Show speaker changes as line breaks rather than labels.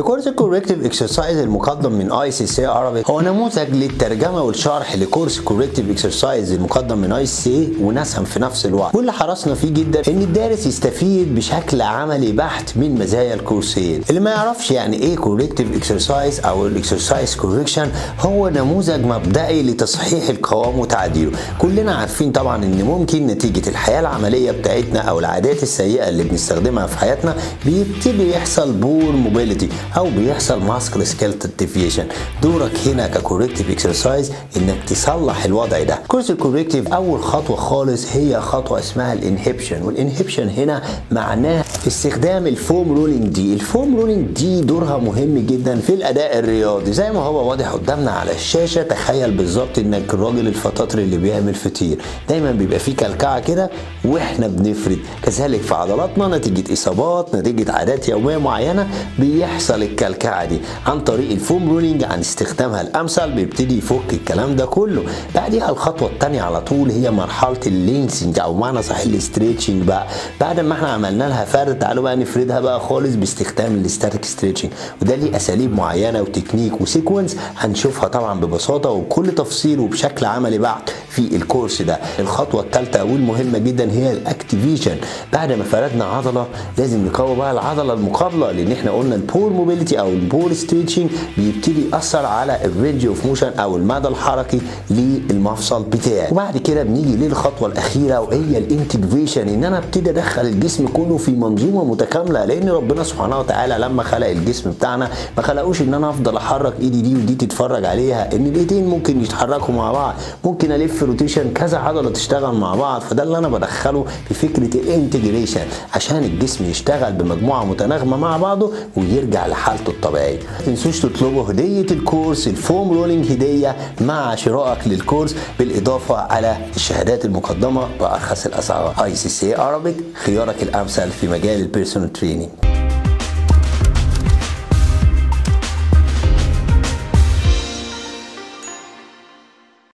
الكورس الكوركتيف اكسرسايز المقدم من اي سي سي عربي هو نموذج للترجمه والشرح لكورس كوركتيف اكسرسايز المقدم من اي سي سي ونسهم في نفس الوقت واللي حرصنا فيه جدا ان الدارس يستفيد بشكل عملي بحت من مزايا الكورسين اللي ما يعرفش يعني ايه كوركتيف اكسرسايز او الاكسرسايز كوركشن هو نموذج مبدئي لتصحيح القوام وتعديله كلنا عارفين طبعا ان ممكن نتيجه الحياه العمليه بتاعتنا او العادات السيئه اللي بنستخدمها في حياتنا بيبتدي يحصل بور موبيليتي او بيحصل ماسكل سكيلت ديفيشن دورك هنا ككوركتيف اكسرسايز انك تصلح الوضع ده كورس الكوركتيف اول خطوه خالص هي خطوه اسمها الانهبشن والانهبشن هنا معناه استخدام الفوم رولينج دي الفوم رولينج دي دورها مهم جدا في الاداء الرياضي زي ما هو واضح قدامنا على الشاشه تخيل بالظبط انك الراجل الفطاطري اللي بيعمل فطير دايما بيبقى فيه كلكعه كده واحنا بنفرد كذلك في عضلاتنا نتيجه اصابات نتيجه عادات يوميه معينه بيحصل الكلكعه دي عن طريق الفوم رولينج عن استخدامها الامثل بيبتدي يفك الكلام ده كله بعديها الخطوه الثانيه على طول هي مرحله اللينسنج او معنى صحيح الاستريتشنج بقى بعد ما احنا عملنا لها فرد تعالوا بقى نفردها بقى خالص باستخدام الاستاتيك ستريتشنج وده ليه اساليب معينه وتكنيك وسيكونس هنشوفها طبعا ببساطه وبكل تفصيل وبشكل عملي بعد في الكورس ده الخطوه الثالثه والمهمه جدا هي الاكتيفيشن بعد ما فردنا عضله لازم نقوي بقى العضله المقابله لان احنا قلنا البور موبيليتي او البور ستريتشنج بيبتدي ياثر على الرينج اوف موشن او المدى الحركي للمفصل بتاعي وبعد كده بنيجي للخطوه الاخيره وهي الانتجريشن ان انا ابتدي ادخل الجسم كله في منظومه متكامله لان ربنا سبحانه وتعالى لما خلق الجسم بتاعنا ما خلقوش ان انا افضل احرك ايدي دي ودي تتفرج عليها ان الايدين ممكن يتحركوا مع بعض ممكن الف روتيشن كذا عضله تشتغل مع بعض فده اللي انا بدخله في فكره الانتجريشن عشان الجسم يشتغل بمجموعه متناغمه مع بعضه ويرجع لحالته الطبيعيه ما تنسوش تطلبوا هديه الكورس الفوم رولينج هديه مع شرائك للكورس بالاضافه على الشهادات المقدمه بارخص الاسعار اي سي سي عربيك خيارك الامثل في مجال البيرسونال تريننج